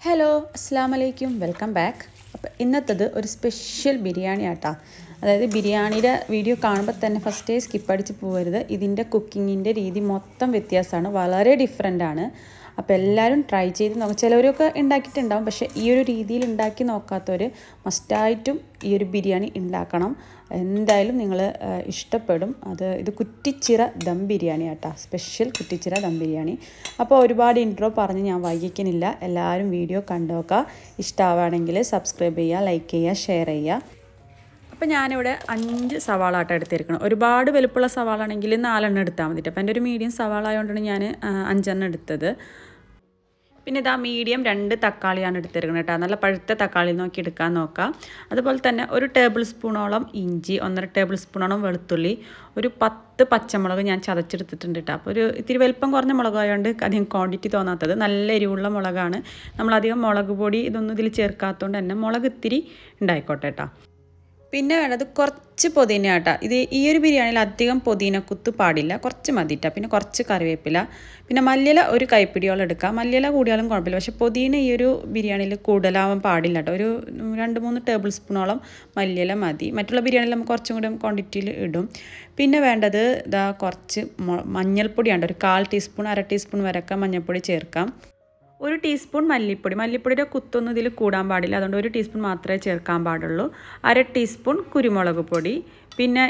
hello അസ്സാം വലൈക്കും welcome back അപ്പോൾ ഇന്നത്തത് ഒരു സ്പെഷ്യൽ ബിരിയാണി ആട്ടാ അതായത് ബിരിയാണിയുടെ വീഡിയോ കാണുമ്പോൾ തന്നെ ഫസ്റ്റേ സ്കിപ്പ് അടിച്ച് പോകരുത് ഇതിൻ്റെ കുക്കിങ്ങിൻ്റെ രീതി മൊത്തം വ്യത്യാസമാണ് വളരെ ഡിഫറെൻ്റ് ആണ് അപ്പോൾ എല്ലാവരും ട്രൈ ചെയ്ത് നോക്കാം ചിലവരൊക്കെ ഉണ്ടാക്കിയിട്ടുണ്ടാവും പക്ഷേ ഈ ഒരു രീതിയിൽ ഉണ്ടാക്കി നോക്കാത്തവർ മസ്റ്റായിട്ടും ഈ ഒരു ബിരിയാണി ഉണ്ടാക്കണം എന്തായാലും നിങ്ങൾ ഇഷ്ടപ്പെടും അത് ഇത് കുറ്റിച്ചിറ ദം ബിരിയാണി ആട്ടാ സ്പെഷ്യൽ കുറ്റിച്ചിറ ദം ബിരിയാണി അപ്പോൾ ഒരുപാട് ഇൻട്രോ പറഞ്ഞ് ഞാൻ വൈകിക്കുന്നില്ല എല്ലാവരും വീഡിയോ കണ്ടു നോക്കുക ഇഷ്ടമാവുകയാണെങ്കിൽ സബ്സ്ക്രൈബ് ചെയ്യുക ലൈക്ക് ചെയ്യുക ഷെയർ ചെയ്യുക അപ്പോൾ ഞാനിവിടെ അഞ്ച് സവാള ആട്ടം എടുത്തിരിക്കണം ഒരുപാട് വലുപ്പമുള്ള സവാള ആണെങ്കിൽ നാലെണ്ണം എടുത്താൽ മതിട്ട് അപ്പോൾ എൻ്റെ ഒരു മീഡിയം സവാള ആയതുകൊണ്ടാണ് ഞാൻ അഞ്ചെണ്ണം എടുത്തത് പിന്നെ ഇതാ മീഡിയം രണ്ട് തക്കാളിയാണ് എടുത്തിരിക്കുന്നത് കേട്ടോ നല്ല പഴുത്ത തക്കാളി നോക്കി എടുക്കാൻ നോക്കാം അതുപോലെ തന്നെ ഒരു ടേബിൾ സ്പൂണോളം ഇഞ്ചി ഒന്നര ടേബിൾ സ്പൂണോളം വെളുത്തുള്ളി ഒരു പത്ത് പച്ചമുളക് ഞാൻ ചതച്ചെടുത്തിട്ടുണ്ട് കേട്ടോ അപ്പോൾ ഒരു ഇത്തിരി വലിപ്പം കുറഞ്ഞ മുളകായതുകൊണ്ട് അധികം ക്വാണ്ടിറ്റി തോന്നാത്തത് നല്ല എരിവുള്ള മുളകാണ് നമ്മളധികം മുളക് പൊടി ഇതൊന്നും ഇതിൽ ചേർക്കാത്തതുകൊണ്ട് തന്നെ മുളക് ഇത്തിരി ഉണ്ടായിക്കോട്ടെ കേട്ടോ പിന്നെ വേണ്ടത് കുറച്ച് പുതിന കേട്ടോ ഇത് ഈ ഒരു ബിരിയാണിയിൽ അധികം പുതിന കുത്ത് പാടില്ല കുറച്ച് മതിട്ട പിന്നെ കുറച്ച് കറിവേപ്പില പിന്നെ മല്ലിയില ഒരു കൈപ്പിടിയോളം എടുക്കുക മല്ലിയില കൂടിയാലും കുഴപ്പമില്ല പക്ഷേ പുതിന ഈ ഒരു ബിരിയാണിയിൽ കൂടുതലാവാൻ പാടില്ല കേട്ടോ ഒരു രണ്ട് മൂന്ന് ടേബിൾ സ്പൂണോളം മല്ലിയില മതി മറ്റുള്ള ബിരിയാണിയിൽ നമുക്ക് കുറച്ചും കൂടി ക്വാണ്ടിറ്റിയിൽ ഇടും പിന്നെ വേണ്ടത് ഇതാ കുറച്ച് മഞ്ഞൾപ്പൊടിയാണ് ഒരു കാൽ ടീസ്പൂൺ അര ടീസ്പൂൺ വരെയൊക്കെ മഞ്ഞൾപ്പൊടി ചേർക്കാം ഒരു ടീസ്പൂൺ മല്ലിപ്പൊടി മല്ലിപ്പൊടിയുടെ കുത്തൊന്നും ഇതിൽ കൂടാൻ പാടില്ല അതുകൊണ്ട് ഒരു ടീസ്പൂൺ മാത്രമേ ചേർക്കാൻ പാടുള്ളൂ അര ടീസ്പൂൺ കുരുമുളക് പൊടി പിന്നെ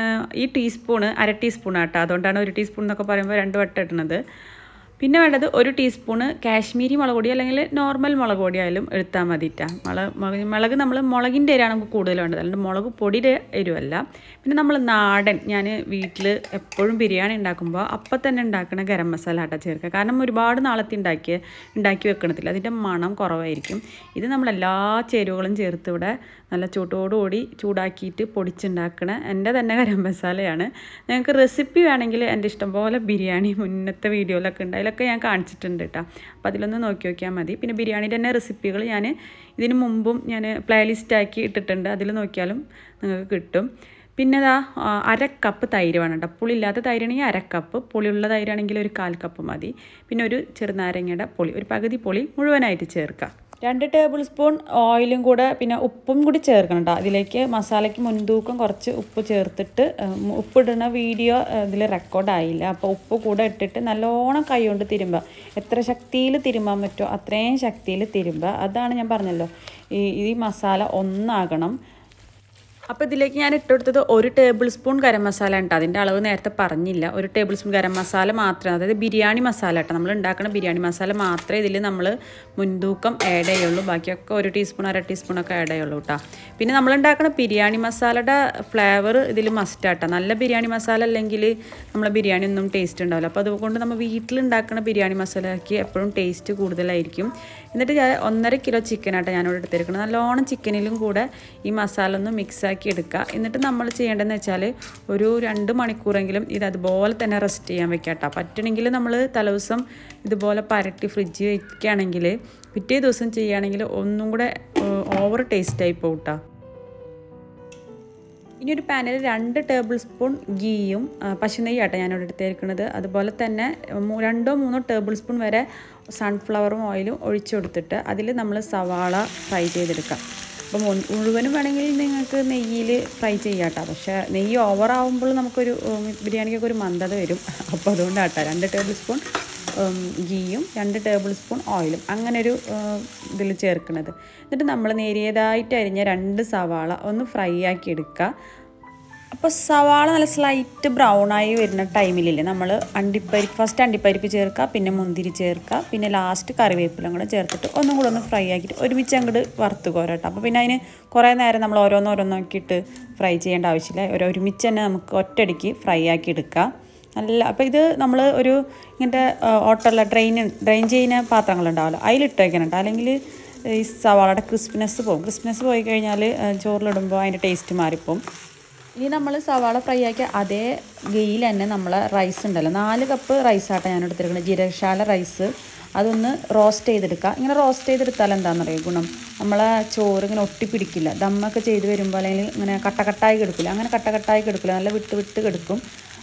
ഈ ടീസ്പൂണ് അര ടീസ്പൂൺ ആട്ടോ അതുകൊണ്ടാണ് ഒരു ടീസ്പൂൺ എന്നൊക്കെ പറയുമ്പോൾ രണ്ട് വട്ടം ഇടുന്നത് പിന്നെ വേണ്ടത് ഒരു ടീസ്പൂണ് കാശ്മീരി മുളക് പൊടി അല്ലെങ്കിൽ നോർമൽ മുളക് പൊടി ആയാലും എടുത്താൽ മതിട്ടാ മുളക് മുളക് നമ്മൾ മുളകിൻ്റെ എരിയാണ് നമുക്ക് കൂടുതൽ വേണ്ടത് അല്ലാണ്ട് മുളക് പൊടിയുടെ എരിവല്ല പിന്നെ നമ്മൾ നാടൻ ഞാൻ വീട്ടിൽ എപ്പോഴും ബിരിയാണി ഉണ്ടാക്കുമ്പോൾ അപ്പം തന്നെ ഉണ്ടാക്കുന്ന ഗരം മസാല ആട്ട ചേർക്കുക കാരണം ഒരുപാട് നാളത്തെ ഉണ്ടാക്കിയ ഉണ്ടാക്കി വെക്കണത്തില്ല അതിൻ്റെ മണം കുറവായിരിക്കും ഇത് നമ്മൾ എല്ലാ ചേരുവകളും ചേർത്ത് ഇവിടെ നല്ല ചൂട്ടോടുകൂടി ചൂടാക്കിയിട്ട് പൊടിച്ചുണ്ടാക്കണ എൻ്റെ തന്നെ ഗരം മസാലയാണ് നിങ്ങൾക്ക് റെസിപ്പി വേണമെങ്കിൽ എൻ്റെ ഇഷ്ടംപോലെ ബിരിയാണി മുന്നത്തെ വീഡിയോയിലൊക്കെ ഉണ്ട് അതിലൊക്കെ ഞാൻ കാണിച്ചിട്ടുണ്ട് കേട്ടോ അപ്പോൾ അതിലൊന്ന് നോക്കി നോക്കിയാൽ മതി പിന്നെ ബിരിയാണിയുടെ തന്നെ റെസിപ്പികൾ ഞാൻ ഇതിന് മുമ്പും ഞാൻ പ്ലേലിസ്റ്റ് ആക്കി ഇട്ടിട്ടുണ്ട് അതിൽ നോക്കിയാലും നിങ്ങൾക്ക് കിട്ടും പിന്നെ ഇതാ അര കപ്പ് തൈര് വേണം കേട്ടോ പുളിയില്ലാത്ത തൈരാണെങ്കിൽ അര കപ്പ് പുളിയുള്ള തൈരാണെങ്കിൽ ഒരു കാൽ കപ്പ് മതി പിന്നെ ഒരു ചെറുനാരങ്ങയുടെ പുളി ഒരു പകുതി പുളി മുഴുവനായിട്ട് ചേർക്കാം രണ്ട് ടേബിൾ സ്പൂൺ ഓയിലും കൂടെ പിന്നെ ഉപ്പും കൂടി ചേർക്കണം കേട്ടോ അതിലേക്ക് മസാലയ്ക്ക് മുൻതൂക്കം കുറച്ച് ഉപ്പ് ചേർത്തിട്ട് ഉപ്പിടുന്ന വീഡിയോ ഇതിൽ റെക്കോർഡായില്ല അപ്പോൾ ഉപ്പ് കൂടെ ഇട്ടിട്ട് നല്ലോണം കൈ കൊണ്ട് തിരുമ്പുക എത്ര ശക്തിയിൽ തിരുമ്പാൻ പറ്റുമോ അത്രയും ശക്തിയിൽ തിരുമ്പുക അതാണ് ഞാൻ പറഞ്ഞല്ലോ ഈ ഈ മസാല ഒന്നാകണം അപ്പോൾ ഇതിലേക്ക് ഞാൻ ഇട്ടുകൊടുത്തത് ഒരു ടേബിൾ സ്പൂൺ ഗരം മസാല ഉണ്ട് അതിൻ്റെ അളവ് നേരത്തെ പറഞ്ഞില്ല ഒരു ടേബിൾ സ്പൂൺ ഗരം മസാല മാത്രമേ അതായത് ബിരിയാണി മസാല കേട്ടോ നമ്മൾ ഉണ്ടാക്കുന്ന ബിരിയാണി മസാല മാത്രമേ ഇതിൽ നമ്മൾ മുൻതൂക്കം ആഡ് ചെയ്യുള്ളൂ ബാക്കിയൊക്കെ ഒരു ടീസ്പൂൺ അര ടീസ്പൂണൊക്കെ ആഡ് ചെയ്യുള്ളൂ കേട്ടോ പിന്നെ നമ്മൾ ഉണ്ടാക്കുന്ന ബിരിയാണി മസാലയുടെ ഫ്ലേവർ ഇതിൽ മസ്റ്റ് ആട്ടോ നല്ല ബിരിയാണി മസാല അല്ലെങ്കിൽ നമ്മളെ ബിരിയാണി ഒന്നും ടേസ്റ്റ് ഉണ്ടാവില്ല അപ്പോൾ അതുകൊണ്ട് നമ്മൾ വീട്ടിൽ ഉണ്ടാക്കുന്ന ബിരിയാണി മസാലയ്ക്ക് എപ്പോഴും ടേസ്റ്റ് കൂടുതലായിരിക്കും എന്നിട്ട് ഞാൻ ഒന്നര കിലോ ചിക്കൻ ആട്ടോ ഞാനിവിടെ എടുത്തിരിക്കുന്നത് നല്ലോണം ചിക്കനിലും കൂടെ ഈ മസാല ഒന്ന് മിക്സ് ആക്കി എടുക്കുക എന്നിട്ട് നമ്മൾ ചെയ്യേണ്ടതെന്ന് വെച്ചാൽ ഒരു രണ്ട് മണിക്കൂറെങ്കിലും ഇത് അതുപോലെ തന്നെ റെസ്റ്റ് ചെയ്യാൻ വെക്കാം കേട്ടോ പറ്റണമെങ്കിൽ നമ്മൾ തലേദിവസം ഇതുപോലെ പരട്ടി ഫ്രിഡ്ജ് വയ്ക്കുകയാണെങ്കിൽ പിറ്റേ ദിവസം ചെയ്യുകയാണെങ്കിൽ ഒന്നും കൂടെ ഓവർ ടേസ്റ്റായി പോകും കേട്ടോ ഇനി ഒരു പാനിൽ രണ്ട് ടേബിൾ സ്പൂൺ ഗീയും പശുനെയ്യ് ആട്ടോ ഞാനിവിടെ എടുത്തേക്കുന്നത് അതുപോലെ തന്നെ രണ്ടോ മൂന്നോ ടേബിൾ സ്പൂൺ വരെ സൺഫ്ലവറും ഓയിലും ഒഴിച്ചു കൊടുത്തിട്ട് അതിൽ നമ്മൾ സവാള ഫ്രൈ ചെയ്തെടുക്കാം അപ്പോൾ മുഴുവനും വേണമെങ്കിൽ നിങ്ങൾക്ക് നെയ്യിൽ ഫ്രൈ ചെയ്യാം കേട്ടോ പക്ഷേ നെയ്യ് ഓവർ ആകുമ്പോൾ നമുക്കൊരു ബിരിയാണിക്കൊക്കെ ഒരു മന്ദത വരും അപ്പോൾ അതുകൊണ്ടാട്ടോ രണ്ട് ടേബിൾ സ്പൂൺ ഗീയും രണ്ട് ടേബിൾ സ്പൂൺ ഓയിലും അങ്ങനെ ഒരു ഇതിൽ ചേർക്കുന്നത് എന്നിട്ട് നമ്മൾ നേരിയതായിട്ട് അരിഞ്ഞ രണ്ട് സവാള ഒന്ന് ഫ്രൈ ആക്കി എടുക്കുക അപ്പോൾ സവാള നല്ല സ്ലൈറ്റ് ബ്രൗൺ ആയി വരുന്ന ടൈമിലില്ലേ നമ്മൾ അണ്ടിപ്പരിപ്പ് ഫസ്റ്റ് അണ്ടിപ്പരിപ്പ് ചേർക്കുക പിന്നെ മുന്തിരി ചേർക്കുക പിന്നെ ലാസ്റ്റ് കറിവേപ്പിലും കൂടെ ചേർത്തിട്ട് ഒന്നും കൂടെ ഒന്ന് ഫ്രൈ ആക്കിയിട്ട് ഒരുമിച്ച് അങ്ങോട്ട് വറുത്ത് കോരട്ടോ അപ്പോൾ പിന്നെ അതിന് കുറേ നേരം നമ്മൾ ഓരോന്നോരോന്നാക്കിയിട്ട് ഫ്രൈ ചെയ്യേണ്ട ആവശ്യമില്ല ഒരു ഒരുമിച്ച് തന്നെ നമുക്ക് ഒറ്റയടിക്ക് ഫ്രൈ ആക്കി എടുക്കുക നല്ല അപ്പോൾ ഇത് നമ്മൾ ഒരു ഇങ്ങനത്തെ ഓട്ടമുള്ള ഡ്രെയിൻ ഡ്രെയിൻ ചെയ്യുന്ന പാത്രങ്ങളുണ്ടാവുമല്ലോ അതിലിട്ട് വയ്ക്കണം കേട്ടോ അല്ലെങ്കിൽ ഈ സവാളയുടെ ക്രിസ്പിനെസ് പോകും ക്രിസ്പിനെസ് പോയി കഴിഞ്ഞാൽ ചോറിലിടുമ്പോൾ അതിൻ്റെ ടേസ്റ്റ് മാറിപ്പോവും ഇനി നമ്മൾ സവാള ഫ്രൈ ആക്കിയ അതേ ഗെയിൽ തന്നെ നമ്മൾ റൈസ് ഉണ്ടല്ലോ നാല് കപ്പ് റൈസാട്ടോ ഞാൻ എടുത്തിരിക്കുന്നത് ജീരകശാല റൈസ് അതൊന്ന് റോസ്റ്റ് ചെയ്തെടുക്കുക ഇങ്ങനെ റോസ്റ്റ് ചെയ്തെടുത്താൽ എന്താണെന്നറിയോ ഗുണം നമ്മളെ ചോറ് ഇങ്ങനെ ഒട്ടിപ്പിടിക്കില്ല ദമ്മൊക്കെ ചെയ്ത് വരുമ്പോൾ അല്ലെങ്കിൽ ഇങ്ങനെ കട്ട കട്ടായി കിടക്കില്ല അങ്ങനെ കട്ട കട്ടായി കിടക്കില്ല നല്ല വിട്ട് വിട്ട് കിടക്കും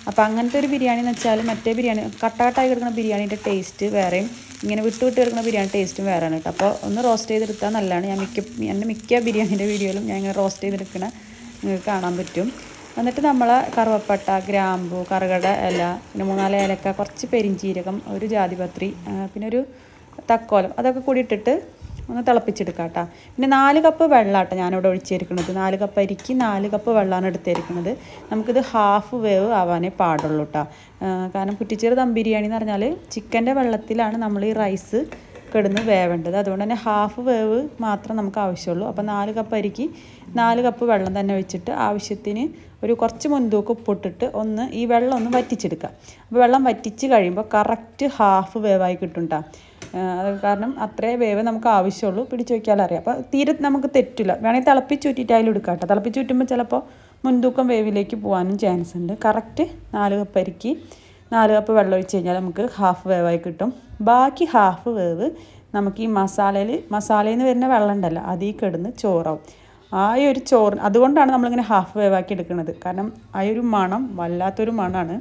അപ്പോൾ അങ്ങനത്തെ ഒരു ബിരിയാണി എന്ന് വെച്ചാൽ മറ്റേ ബിരിയാണി കട്ട കട്ടായി കിടക്കുന്ന ബിരിയാണീൻ്റെ ടേസ്റ്റ് വേറെയും ഇങ്ങനെ വിട്ട് വിട്ട് കിടക്കുന്ന ബിരിയാണി ടേസ്റ്റും വേറെയാണ് കേട്ടോ അപ്പോൾ ഒന്ന് റോസ്റ്റ് ചെയ്തെടുത്താൽ നല്ലതാണ് ഞാൻ മിക്ക എൻ്റെ മിക്ക ബിരിയാണീൻ്റെ വീഡിയോയിലും ഞാൻ ഇങ്ങനെ റോസ്റ്റ് ചെയ്തെടുക്കണ നിങ്ങൾക്ക് കാണാൻ പറ്റും എന്നിട്ട് നമ്മൾ കറുവപ്പട്ട ഗ്രാമ്പു കറുകട ഇല പിന്നെ മൂന്നാല് ഏലക്ക കുറച്ച് പെരിഞ്ചീരകം ഒരു ജാതിപത്രി ആ, പിന്നെ ഒരു തക്കോലം അതൊക്കെ കൂടി ഇട്ടിട്ട് ഒന്ന് തിളപ്പിച്ചെടുക്കാം കേട്ടോ പിന്നെ നാല് കപ്പ് വെള്ളമാട്ടോ ഞാനിവിടെ ഒഴിച്ചേരിക്കുന്നത് നാല് കപ്പ് അരിക്ക് നാല് കപ്പ് വെള്ളമാണ് എടുത്തേരിക്കുന്നത് നമുക്കിത് ഹാഫ് വേവ് ആവാനേ പാടുള്ളൂ കേട്ടോ കാരണം കുറ്റിച്ചേറ് ദം ബിരിയാണി എന്ന് പറഞ്ഞാൽ ചിക്കൻ്റെ വെള്ളത്തിലാണ് നമ്മൾ ഈ റൈസ് കിടന്ന് വേവേണ്ടത് അതുകൊണ്ട് തന്നെ ഹാഫ് വേവ് മാത്രം നമുക്ക് ആവശ്യമുള്ളൂ അപ്പോൾ നാല് കപ്പ് അരിക്ക് നാല് കപ്പ് വെള്ളം തന്നെ ഒഴിച്ചിട്ട് ആവശ്യത്തിന് ഒരു കുറച്ച് മുൻതൂക്കം ഉപ്പിട്ടിട്ട് ഒന്ന് ഈ വെള്ളം ഒന്ന് വറ്റിച്ചെടുക്കുക അപ്പോൾ വെള്ളം വറ്റിച്ച് കഴിയുമ്പോൾ കറക്റ്റ് ഹാഫ് വേവായി കിട്ടും കേട്ടോ അത് കാരണം അത്രേ വേവ് നമുക്ക് ആവശ്യമുള്ളൂ പിടിച്ച് വയ്ക്കാൽ അറിയാം അപ്പോൾ തീരെ നമുക്ക് തെറ്റില്ല വേണമെങ്കിൽ തിളപ്പിച്ച് ചുറ്റിയിട്ട് അതിൽ എടുക്കാം കേട്ടോ തിളപ്പിച്ച് ചുറ്റുമ്പോൾ ചിലപ്പോൾ മുൻതൂക്കം വേവിലേക്ക് പോകാനും ചാൻസ് ഉണ്ട് കറക്റ്റ് നാല് കപ്പ് അരിക്ക് നാല് കപ്പ് വെള്ളം ഒഴിച്ച് കഴിഞ്ഞാൽ നമുക്ക് ഹാഫ് വേവായി കിട്ടും ബാക്കി ഹാഫ് വേവ് നമുക്ക് ഈ മസാലയിൽ മസാലയിൽ നിന്ന് വരുന്ന വെള്ളം ഉണ്ടല്ലോ അതിൽ കിടന്ന് ചോറാവും ആ ഈ ഒരു ചോറ് അതുകൊണ്ടാണ് നമ്മളിങ്ങനെ ഹാഫ് വേവാക്കി എടുക്കുന്നത് കാരണം ആ ഒരു മണം വല്ലാത്തൊരു മണമാണ്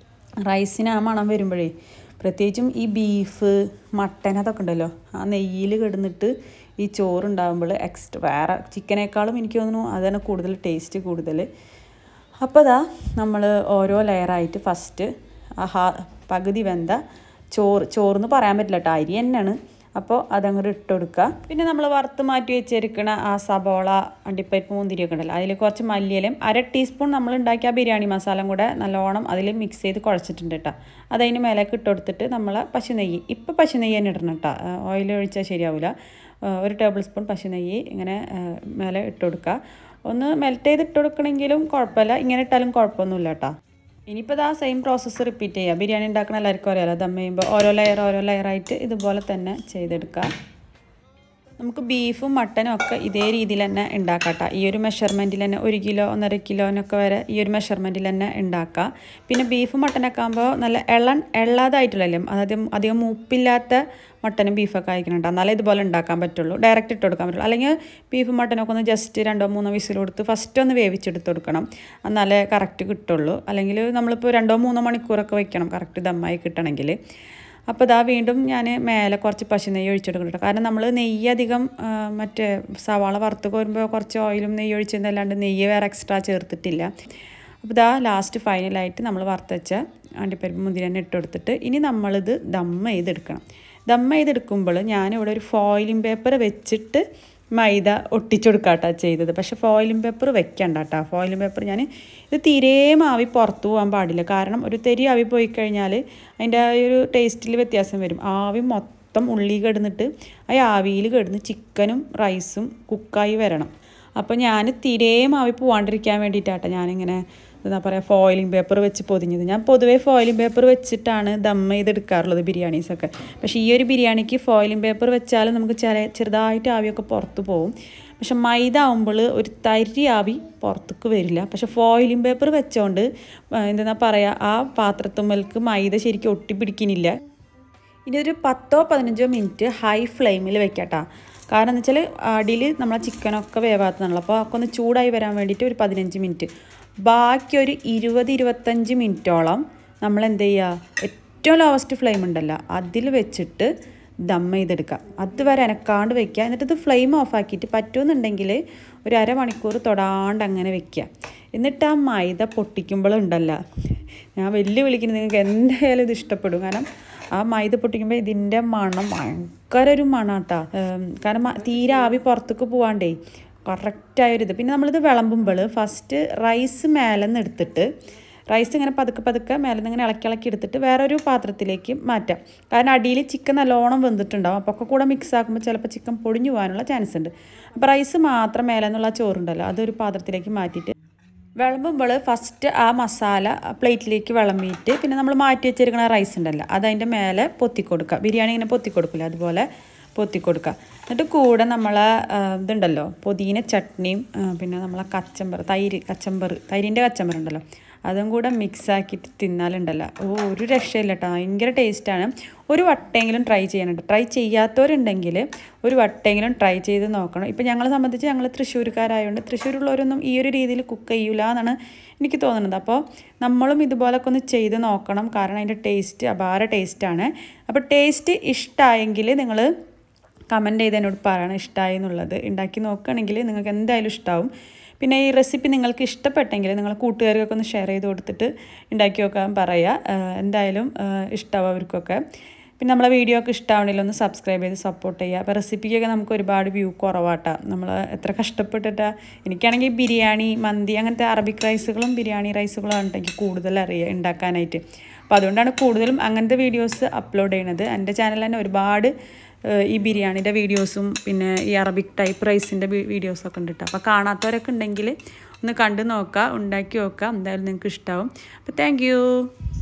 റൈസിന് ആ മണം വരുമ്പോഴേ പ്രത്യേകിച്ചും ഈ ബീഫ് മട്ടൻ അതൊക്കെ ഉണ്ടല്ലോ ആ നെയ്യിൽ കിടന്നിട്ട് ഈ ചോറുണ്ടാകുമ്പോൾ എക്സ്ട്രാ വേറെ ചിക്കനേക്കാളും എനിക്ക് തോന്നുന്നു അതാണ് കൂടുതൽ ടേസ്റ്റ് കൂടുതൽ അപ്പോൾ അതാ നമ്മൾ ഓരോ ലെയറായിട്ട് ഫസ്റ്റ് ആ ഹാ പകുതി വെന്ത ചോറ് ചോറെന്ന് പറയാൻ പറ്റില്ല കേട്ടോ അരി തന്നെയാണ് അപ്പോൾ അതങ്ങോട്ട് ഇട്ട് കൊടുക്കുക പിന്നെ നമ്മൾ വറുത്ത് മാറ്റി വെച്ചിരിക്കണ ആ സബോള അണ്ടിപ്പരിപ്പ് മുന്തിരിയൊക്കെ ഉണ്ടല്ലോ അതിൽ കുറച്ച് മല്ലിയിലും അര ടീസ്പൂൺ നമ്മൾ ഉണ്ടാക്കിയ ആ ബിരിയാണി മസാലയും കൂടെ നല്ലോണം അതിൽ മിക്സ് ചെയ്ത് കുഴച്ചിട്ടുണ്ട് കേട്ടോ അതതിന് മേലേക്ക് ഇട്ട് കൊടുത്തിട്ട് നമ്മൾ പശു നെയ്യ് ഇപ്പോൾ പശു നെയ്യ് തന്നെ ഇടണം കേട്ടോ ഓയിൽ ഒഴിച്ചാൽ ശരിയാവില്ല ഒരു ടേബിൾ സ്പൂൺ പശു നെയ്യ് ഇങ്ങനെ മേലെ ഇട്ട് കൊടുക്കുക ഒന്ന് മെൽറ്റ് ചെയ്ത് ഇട്ട് കൊടുക്കണമെങ്കിലും കുഴപ്പമില്ല ഇങ്ങനെ ഇട്ടാലും കുഴപ്പമൊന്നുമില്ല കേട്ടോ ഇനിയിപ്പോൾ ഇതാ സെയിം പ്രോസസ്സ് റിപ്പീറ്റ് ചെയ്യുക ബിരിയാണി ഉണ്ടാക്കുന്ന എല്ലാവർക്കും അറിയാലോ ദം ചെയ്യുമ്പോൾ ഓരോ ലെയർ ഓരോ ലെയറായിട്ട് ഇതുപോലെ തന്നെ ചെയ്തെടുക്കുക നമുക്ക് ബീഫും മട്ടനും ഒക്കെ ഇതേ രീതിയിൽ തന്നെ ഉണ്ടാക്കാട്ടോ ഈ ഒരു മെഷർമെൻറ്റിൽ തന്നെ ഒരു കിലോ ഒന്നര കിലോനൊക്കെ വരെ ഈ ഒരു മെഷർമെൻറ്റിൽ തന്നെ ഉണ്ടാക്കാം പിന്നെ ബീഫും മട്ടനൊക്കെ ആകുമ്പോൾ നല്ല എള്ളൻ എള്ളാതായിട്ടുള്ളല്ലേ അതായത് അധികം മൂപ്പില്ലാത്ത മട്ടനും ബീഫൊക്കെ ആയിരിക്കണം എന്നാലേ ഇതുപോലെ ഉണ്ടാക്കാൻ പറ്റുള്ളൂ ഡയറക്റ്റ് ഇട്ട് കൊടുക്കാൻ പറ്റുള്ളൂ അല്ലെങ്കിൽ ബീഫും മട്ടനൊക്കെ ഒന്ന് ജസ്റ്റ് രണ്ടോ മൂന്നോ വിസിൽ കൊടുത്ത് ഫസ്റ്റ് ഒന്ന് വേവിച്ചെടുത്ത് കൊടുക്കണം എന്നാലേ കറക്റ്റ് കിട്ടുള്ളൂ അല്ലെങ്കിൽ നമ്മളിപ്പോൾ രണ്ടോ മൂന്നോ മണിക്കൂറൊക്കെ വെക്കണം കറക്റ്റ് ദമ്മായി കിട്ടണമെങ്കിൽ അപ്പോൾ ഇതാ വീണ്ടും ഞാൻ മേലെ കുറച്ച് പശു നെയ്യ് ഒഴിച്ചെടുക്കുന്നുണ്ട് കാരണം നമ്മൾ നെയ്യ് അധികം ആ, മറ്റേ സവാള വറുത്ത് കോരുമ്പോൾ കുറച്ച് ഓയിലും നെയ്യ് ഒഴിച്ചതല്ലാണ്ട് നെയ്യ് വേറെ എക്സ്ട്രാ ചേർത്തിട്ടില്ല അപ്പോൾ ഇതാ ലാസ്റ്റ് ഫൈനലായിട്ട് നമ്മൾ വറുത്തച്ച അണ്ടിപ്പരിപ്പ് മുന്തിരി തന്നെ ഇട്ട് കൊടുത്തിട്ട് ഇനി നമ്മളിത് ദമ്മ ചെയ്തെടുക്കണം ദമ്മ ചെയ്തെടുക്കുമ്പോൾ ഞാനിവിടെ ഒരു ഫോയിലിംഗ് പേപ്പർ വെച്ചിട്ട് മൈദ ഒട്ടിച്ചെടുക്കാട്ടാ ചെയ്തത് പക്ഷേ ഫോയിലിംഗ് പേപ്പർ വെക്കണ്ട കേട്ടോ ഫോയിലിംഗ് പേപ്പർ ഞാൻ ഇത് തീരെ ആവി പുറത്തു പോകാൻ പാടില്ല കാരണം ഒരു തെരി ആവി പോയി കഴിഞ്ഞാൽ അതിൻ്റെ ആ ഒരു ടേസ്റ്റിൽ വ്യത്യാസം വരും ആവി മൊത്തം ഉള്ളി കിടന്നിട്ട് ആ ആവിയിൽ കിടന്ന് ചിക്കനും റൈസും കുക്കായി വരണം അപ്പോൾ ഞാൻ തീരെ ആവി പോവാണ്ടിരിക്കാൻ വേണ്ടിയിട്ടാട്ടോ ഞാനിങ്ങനെ എന്താ പറയുക ഫോയിലിംഗ് പേപ്പർ വെച്ച് പൊതിഞ്ഞത് ഞാൻ പൊതുവേ ഫോയിലിംഗ് പേപ്പർ വെച്ചിട്ടാണ് ദം ചെയ്തെടുക്കാറുള്ളത് ബിരിയാണീസൊക്കെ പക്ഷേ ഈ ഒരു ബിരിയാണിക്ക് ഫോയിലിംഗ് പേപ്പർ വെച്ചാൽ നമുക്ക് ചെറിയ ചെറുതായിട്ട് ആവിയൊക്കെ പുറത്ത് പോകും പക്ഷെ മൈദ ആകുമ്പോൾ ഒരു തരി ആവി പുറത്തേക്ക് വരില്ല പക്ഷെ ഫോയിലിംഗ് പേപ്പർ വെച്ചോണ്ട് എന്താ പറയുക ആ പാത്രത്തുമ്മൽക്ക് മൈദ ശരിക്കും ഒട്ടിപ്പിടിക്കുന്നില്ല ഇനി ഒരു പത്തോ പതിനഞ്ചോ മിനിറ്റ് ഹൈ ഫ്ലെയിമിൽ വെക്കട്ടാ കാരണം എന്ന് വെച്ചാൽ അടിയിൽ നമ്മളെ ചിക്കനൊക്കെ വേവാത്തതാണല്ലോ അപ്പോൾ ഒക്കെ ഒന്ന് ചൂടായി വരാൻ വേണ്ടിയിട്ട് ഒരു പതിനഞ്ച് മിനിറ്റ് ബാക്കി ഒരു ഇരുപത് ഇരുപത്തഞ്ച് മിനിറ്റോളം നമ്മൾ എന്ത് ചെയ്യുക ഏറ്റവും ലോവസ്റ്റ് ഫ്ലെയിം ഉണ്ടല്ലോ അതിൽ വെച്ചിട്ട് ദം ചെയ്തെടുക്കുക അതുവരെ അനക്കാണ്ട് വെക്കുക എന്നിട്ട് ഇത് ഫ്ലെയിം ഓഫ് ആക്കിയിട്ട് പറ്റുമെന്നുണ്ടെങ്കിൽ ഒരു അരമണിക്കൂർ തൊടാണ്ട് അങ്ങനെ വെക്കുക എന്നിട്ട് ആ മൈദ പൊട്ടിക്കുമ്പോഴുണ്ടല്ലോ ഞാൻ വെല്ലു വിളിക്കുന്നത് നിങ്ങൾക്ക് എന്തായാലും ഇത് ഇഷ്ടപ്പെടും കാരണം ആ മൈദ പൊട്ടിക്കുമ്പോൾ ഇതിൻ്റെ മണം ഭയങ്കര ഒരു മണം കേട്ടോ കാരണം മ- തീരെ ആവി പുറത്തേക്ക് പോവാണ്ടേ കറക്റ്റായൊരിത് പിന്നെ നമ്മളിത് വിളമ്പുമ്പോൾ ഫസ്റ്റ് റൈസ് മേലെ നിന്ന് എടുത്തിട്ട് റൈസ് ഇങ്ങനെ പതുക്കെ പതുക്കെ മേലെ നിന്ന് ഇങ്ങനെ ഇളക്കി ഇളക്കി എടുത്തിട്ട് വേറൊരു പാത്രത്തിലേക്ക് മാറ്റാം കാരണം അടിയിൽ ചിക്കൻ നല്ലോണം വെന്തിട്ടുണ്ടാവും അപ്പോൾ ഒക്കെ കൂടെ മിക്സ് ആക്കുമ്പോൾ ചിലപ്പോൾ ചിക്കൻ പൊടിഞ്ഞു പോകാനുള്ള ചാൻസ് ഉണ്ട് അപ്പോൾ റൈസ് മാത്രം മേലെ നിന്നുള്ള ആ ചോറുണ്ടല്ലോ അതൊരു പാത്രത്തിലേക്ക് മാറ്റിയിട്ട് വിളമ്പുമ്പോൾ ഫസ്റ്റ് ആ മസാല പ്ലേറ്റിലേക്ക് വിളമ്പിയിട്ട് പിന്നെ നമ്മൾ മാറ്റി വെച്ചിരിക്കുന്ന റൈസ് ഉണ്ടല്ലോ അതതിൻ്റെ മേലെ പൊത്തി കൊടുക്കുക ബിരിയാണി ഇങ്ങനെ പൊത്തി കൊടുക്കില്ല അതുപോലെ പൊത്തി കൊടുക്കുക എന്നിട്ട് കൂടെ നമ്മളെ ആ, ഇതുണ്ടല്ലോ പുതിന ചട്നിയും ആ, പിന്നെ നമ്മളെ കച്ചമ്പർ തൈര് കച്ചമ്പർ തൈരിൻ്റെ കച്ചമ്പർ ഉണ്ടല്ലോ അതും കൂടെ മിക്സ് ആക്കിയിട്ട് തിന്നാലുണ്ടല്ലോ ഓ ഒരു രക്ഷയില്ല കേട്ടോ ഭയങ്കര ടേസ്റ്റാണ് ഒരു വട്ടെങ്കിലും ട്രൈ ചെയ്യണം ട്രൈ ചെയ്യാത്തവരുണ്ടെങ്കിൽ ഒരു വട്ടെങ്കിലും ട്രൈ ചെയ്ത് നോക്കണം ഇപ്പം ഞങ്ങളെ സംബന്ധിച്ച് ഞങ്ങൾ തൃശ്ശൂർക്കാരായതുകൊണ്ട് തൃശ്ശൂരുള്ളവരൊന്നും ഈ ഒരു രീതിയിൽ കുക്ക് ചെയ്യൂല എന്നാണ് എനിക്ക് തോന്നുന്നത് അപ്പോൾ നമ്മളും ഇതുപോലൊക്കെ ഒന്ന് ചെയ്ത് നോക്കണം കാരണം അതിൻ്റെ ടേസ്റ്റ് അപാര ടേസ്റ്റാണ് അപ്പോൾ ടേസ്റ്റ് ഇഷ്ടമായെങ്കിൽ നിങ്ങൾ കമൻറ്റ് ചെയ്ത് എന്നോട് പറയണം ഇഷ്ടമായി എന്നുള്ളത് ഉണ്ടാക്കി നോക്കുകയാണെങ്കിൽ നിങ്ങൾക്ക് എന്തായാലും ഇഷ്ടമാവും പിന്നെ ഈ റെസിപ്പി നിങ്ങൾക്ക് ഇഷ്ടപ്പെട്ടെങ്കിൽ നിങ്ങൾ കൂട്ടുകാർക്കൊക്കെ ഒന്ന് ഷെയർ ചെയ്ത് കൊടുത്തിട്ട് ഉണ്ടാക്കി നോക്കാൻ പറയുക എന്തായാലും ഇഷ്ടമാവും അവർക്കൊക്കെ പിന്നെ നമ്മളെ വീഡിയോ ഒക്കെ ഇഷ്ടമാവണമെങ്കിൽ ഒന്ന് സബ്സ്ക്രൈബ് ചെയ്ത് സപ്പോർട്ട് ചെയ്യുക അപ്പോൾ റെസിപ്പിക്കൊക്കെ നമുക്ക് ഒരുപാട് വ്യൂ കുറവാട്ടാ നമ്മൾ എത്ര കഷ്ടപ്പെട്ടിട്ടാ എനിക്കാണെങ്കിൽ ബിരിയാണി മന്തി അങ്ങനത്തെ അറബിക് റൈസുകളും ബിരിയാണി റൈസുകളും ആണ് എനിക്ക് കൂടുതൽ അറിയുക ഉണ്ടാക്കാനായിട്ട് അപ്പോൾ അതുകൊണ്ടാണ് കൂടുതലും അങ്ങനത്തെ വീഡിയോസ് അപ്ലോഡ് ചെയ്യുന്നത് എൻ്റെ ചാനലിൽ തന്നെ ഒരുപാട് ഈ ബിരിയാണിൻ്റെ വീഡിയോസും പിന്നെ ഈ അറബിക് ടൈപ്പ് റൈസിൻ്റെ വീഡിയോസൊക്കെ ഉണ്ട് കേട്ടോ അപ്പോൾ കാണാത്തവരൊക്കെ ഉണ്ടെങ്കിൽ ഒന്ന് കണ്ടു നോക്കുക ഉണ്ടാക്കി നോക്കുക എന്തായാലും നിങ്ങൾക്ക് ഇഷ്ടമാവും അപ്പോൾ താങ്ക്